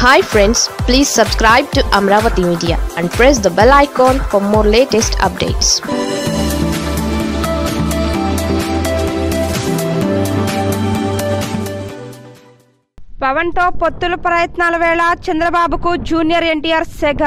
hi friends please subscribe to Amaravati media and press the bell icon for more latest updates పవన్తో పొత్తుల ప్రయత్నాల వేళ చంద్రబాబుకు జూనియర్ ఎన్టీఆర్ సెగ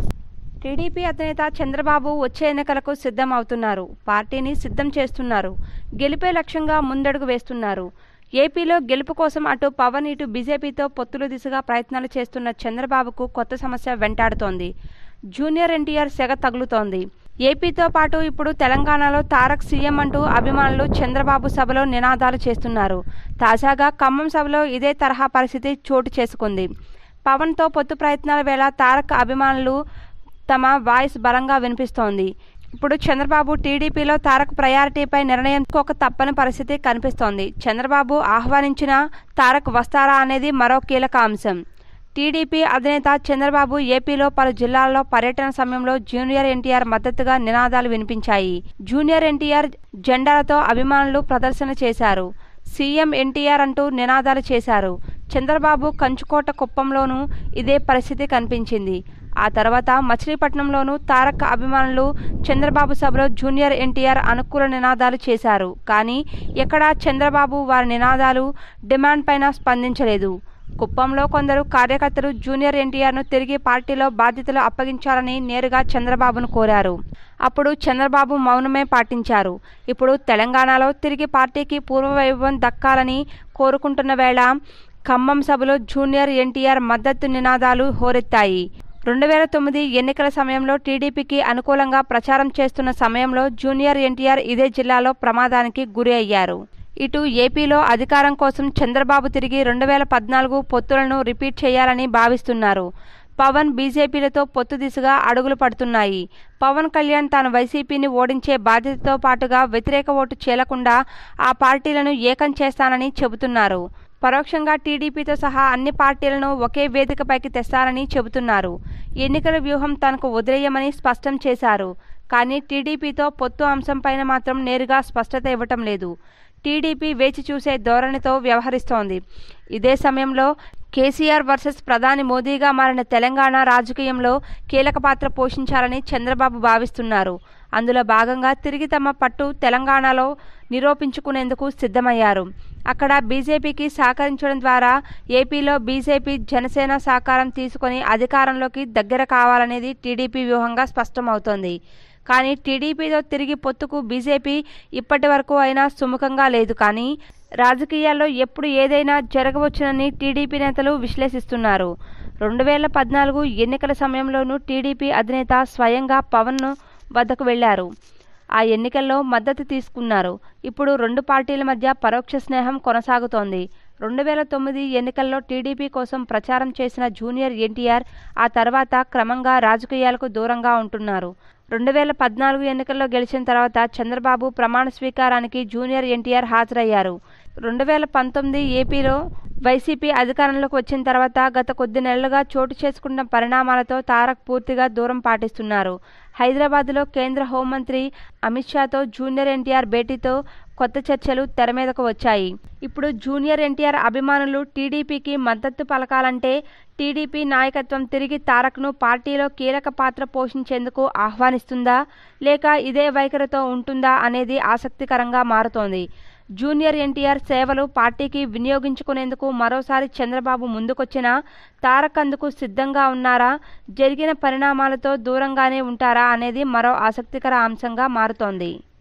టీడీపీ అధినేత చంద్రబాబు వచ్చే ఎన్నికలకు సిద్ధం అవుతున్నారు పార్టీని సిద్ధం చేస్తున్నారు గెలిపే లక్ష్యంగా ముందడుగు వేస్తున్నారు ఏపీలో గెలుపు కోసం అటు పవన్ ఇటు బీజేపీతో పొత్తుల దిశగా ప్రయత్నాలు చేస్తున్న చంద్రబాబుకు కొత్త సమస్య వెంటాడుతోంది జూనియర్ ఎన్టీఆర్ సెగ తగులుతోంది ఏపీతో పాటు ఇప్పుడు తెలంగాణలో తారక్ సీఎం అంటూ అభిమానులు చంద్రబాబు సభలో నినాదాలు చేస్తున్నారు తాజాగా ఖమ్మం సభలో ఇదే తరహా పరిస్థితి చోటు చేసుకుంది పవన్తో పొత్తు ప్రయత్నాల వేళ తారక్ అభిమానులు తమ వాయిస్ బలంగా వినిపిస్తోంది ఇప్పుడు చంద్రబాబు టీడీపీలో తారక్ ప్రయారిటీపై నిర్ణయం ఒక తప్పని పరిస్థితి కనిపిస్తోంది చంద్రబాబు ఆహ్వానించిన తారక్ వస్తారా అనేది మరో కీలక అంశం టీడీపీ అధినేత చంద్రబాబు ఏపీలో పలు జిల్లాల్లో పర్యటన సమయంలో జూనియర్ ఎన్టీఆర్ మద్దతుగా నినాదాలు వినిపించాయి జూనియర్ ఎన్టీఆర్ జెండాలతో అభిమానులు ప్రదర్శన చేశారు సీఎం ఎన్టీఆర్ అంటూ నినాదాలు చేశారు చంద్రబాబు కంచుకోట కుప్పంలోనూ ఇదే పరిస్థితి కనిపించింది ఆ తర్వాత మచిలీపట్నంలోనూ తారక్ అభిమానులు చంద్రబాబు సభలో జూనియర్ ఎన్టీఆర్ అనుకూల నినాదాలు చేశారు కానీ ఎక్కడా చంద్రబాబు వారి నినాదాలు డిమాండ్ పైన స్పందించలేదు కుప్పంలో కొందరు కార్యకర్తలు జూనియర్ ఎన్టీఆర్ను తిరిగి పార్టీలో బాధ్యతలు అప్పగించాలని నేరుగా చంద్రబాబును కోరారు అప్పుడు చంద్రబాబు మౌనమే పాటించారు ఇప్పుడు తెలంగాణలో తిరిగి పార్టీకి పూర్వవైభవం దక్కాలని కోరుకుంటున్న వేళ ఖమ్మం సభలో జూనియర్ ఎన్టీఆర్ మద్దతు నినాదాలు హోరెత్తాయి రెండు వేల తొమ్మిది ఎన్నికల సమయంలో టీడీపీకి అనుకూలంగా ప్రచారం చేస్తున్న సమయంలో జూనియర్ ఎన్టీఆర్ ఇదే జిల్లాలో ప్రమాదానికి గురి అయ్యారు ఇటు ఏపీలో అధికారం కోసం చంద్రబాబు తిరిగి రెండు వేల పద్నాలుగు పొత్తులను రిపీట్ చేయాలని భావిస్తున్నారు పవన్ బీజేపీలతో పొత్తు దిశగా అడుగులు పడుతున్నాయి పవన్ కళ్యాణ్ తాను వైసీపీని ఓడించే బాధ్యతతో పాటుగా వ్యతిరేక ఓటు చేలకుండా ఆ పార్టీలను ఏకం చేస్తానని చెబుతున్నారు పరోక్షంగా టీడీపీతో సహా అన్ని పార్టీలను ఒకే వేదికపైకి తెస్తారని చెబుతున్నారు ఎన్నికల వ్యూహం తనకు వదిలేయమని స్పష్టం చేశారు కానీ టీడీపీతో పొత్తు అంశంపైన మాత్రం నేరుగా స్పష్టత ఇవ్వటం లేదు టీడీపీ వేచి చూసే ధోరణితో వ్యవహరిస్తోంది ఇదే సమయంలో కేసీఆర్ వర్సెస్ ప్రధాని మోదీగా మారిన తెలంగాణ రాజకీయంలో కీలక పాత్ర పోషించాలని చంద్రబాబు భావిస్తున్నారు అందులో భాగంగా తిరిగి తమ పట్టు తెలంగాణలో నిరూపించుకునేందుకు సిద్ధమయ్యారు అక్కడ బీజేపీకి సహకరించడం ద్వారా ఏపీలో బీజేపీ జనసేన సహకారం తీసుకొని అధికారంలోకి దగ్గర కావాలనేది టీడీపీ వ్యూహంగా స్పష్టమవుతోంది కానీ టీడీపీతో తిరిగి పొత్తుకు బీజేపీ ఇప్పటి వరకు అయినా సుముఖంగా లేదు కానీ రాజకీయాల్లో ఎప్పుడు ఏదైనా జరగవచ్చునని టీడీపీ నేతలు విశ్లేషిస్తున్నారు రెండు వేల పద్నాలుగు ఎన్నికల సమయంలోనూ టీడీపీ అధినేత స్వయంగా పవన్ను వద్దకు వెళ్లారు ఆ ఎన్నికల్లో మద్దతు తీసుకున్నారు ఇప్పుడు రెండు పార్టీల మధ్య పరోక్ష స్నేహం కొనసాగుతోంది రెండు వేల తొమ్మిది ఎన్నికల్లో టీడీపీ కోసం ప్రచారం చేసిన జూనియర్ ఎన్టీఆర్ ఆ తర్వాత క్రమంగా రాజకీయాలకు దూరంగా ఉంటున్నారు రెండు వేల పద్నాలుగు ఎన్నికల్లో గెలిచిన తర్వాత చంద్రబాబు ప్రమాణ స్వీకారానికి జూనియర్ ఎన్టీఆర్ హాజరయ్యారు రెండు వేల పంతొమ్మిది ఏపీలో వైసీపీ అధికారంలోకి వచ్చిన తర్వాత గత కొద్ది నెలలుగా చోటు చేసుకున్న పరిణామాలతో తారక్ పూర్తిగా దూరం పాటిస్తున్నారు హైదరాబాద్లో కేంద్ర హోంమంత్రి అమిత్ షాతో జూనియర్ ఎన్టీఆర్ భేటీతో కొత్త చర్చలు తెర మీదకు వచ్చాయి ఇప్పుడు జూనియర్ ఎన్టీఆర్ అభిమానులు టీడీపీకి మద్దతు పలకాలంటే టీడీపీ నాయకత్వం తిరిగి తారక్ను పార్టీలో కీలక పాత్ర పోషించేందుకు ఆహ్వానిస్తుందా లేక ఇదే వైఖరితో ఉంటుందా అనేది ఆసక్తికరంగా మారుతోంది జూనియర్ ఎన్టీఆర్ సేవలు పార్టీకి వినియోగించుకునేందుకు మరోసారి చంద్రబాబు ముందుకొచ్చినా తారక్ అందుకు సిద్ధంగా ఉన్నారా జరిగిన పరిణామాలతో దూరంగానే ఉంటారా అనేది మరో ఆసక్తికర అంశంగా మారుతోంది